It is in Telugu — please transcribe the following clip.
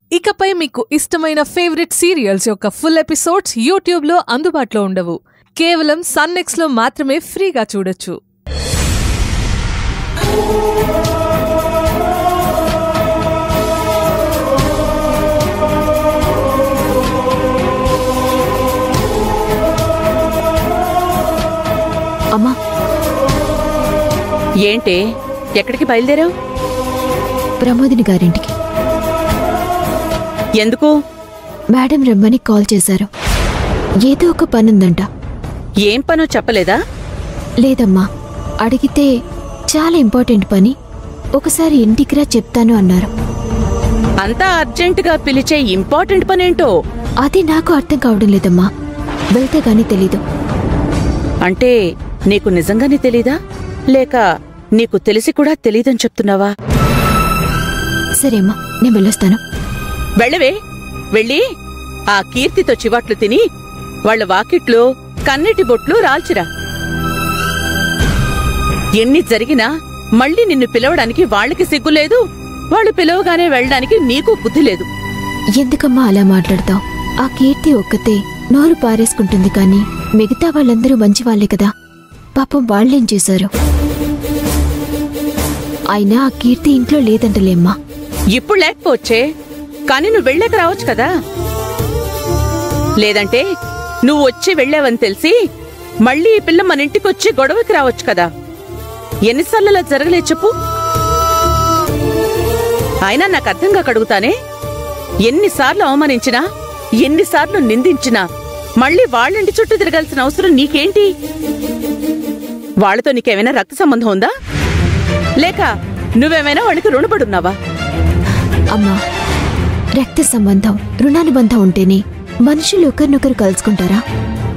ఇకపై మీకు ఇష్టమైన ఫేవరెట్ సీరియల్స్ యొక్క ఫుల్ ఎపిసోడ్స్ యూట్యూబ్లో అందుబాటులో ఉండవు కేవలం సన్నెక్స్లో మాత్రమే ఫ్రీగా చూడొచ్చు అమ్మా ఏంటే ఎక్కడికి బయలుదేరావు ప్రమోదిని గారింటికి ఎందుకు మేడం రమ్మని కాల్ చేశారు ఏదో ఒక పనుందంట ఏం పనో చెప్పలేదా లేదమ్మా అడిగితే చాలా ఇంపార్టెంట్ పని ఒకసారి ఇంటికి రా చెప్తాను అన్నారు అంతా అర్జెంటుగా పిలిచే ఇంపార్టెంట్ పనేంటో అది నాకు అర్థం కావడం లేదమ్మా వెళ్తే గానీ తెలీదు అంటే నీకు నిజంగానే తెలీదా లేక నీకు తెలిసి కూడా తెలీదని చెప్తున్నావా సరేమ్మా నేను వెళ్ళొస్తాను వెళ్ళవే వెళ్ళి ఆ కీర్తితో చివాట్లు తిని వాళ్ళ వాకిట్లో కన్నెటి బొట్లు రాల్చిరా ఎన్ని జరిగినా మళ్ళీ నిన్ను పిలవడానికి వాళ్ళకి సిగ్గు లేదు వాళ్ళు పిలవగానే వెళ్ళడానికి నీకు బుద్ధి లేదు ఎందుకమ్మా అలా మాట్లాడతావు ఆ కీర్తి ఒక్కతే నోరు పారేసుకుంటుంది కానీ మిగతా వాళ్ళందరూ మంచి వాళ్ళే కదా పాపం వాళ్ళేం చేశారు అయినా ఆ కీర్తి ఇంట్లో లేదంటలేమ్మా ఇప్పుడు లేకపోవచ్చే కానీ నువ్వు వెళ్ళాక రావచ్చు కదా లేదంటే నువ్వు వచ్చి వెళ్ళావని తెలిసి మళ్ళీ ఈ పిల్ల మన ఇంటికొచ్చి గొడవకి రావచ్చు కదా ఎన్నిసార్లు అలా జరగలేదు చెప్పు అయినా నాకు అర్థంగా కడుగుతానే ఎన్నిసార్లు అవమానించినా ఎన్నిసార్లు నిందించినా మళ్ళీ వాళ్ళింటి చుట్టూ తిరగాల్సిన అవసరం నీకేంటి వాళ్ళతో నీకేమైనా రక్త సంబంధం ఉందా లేక నువ్వేమైనా వాళ్ళకి రుణపడున్నావా అమ్మా రక్త సంబంధం రుణానుబంధం ఉంటేనే మనుషులు ఒకరినొకరు కలుసుకుంటారా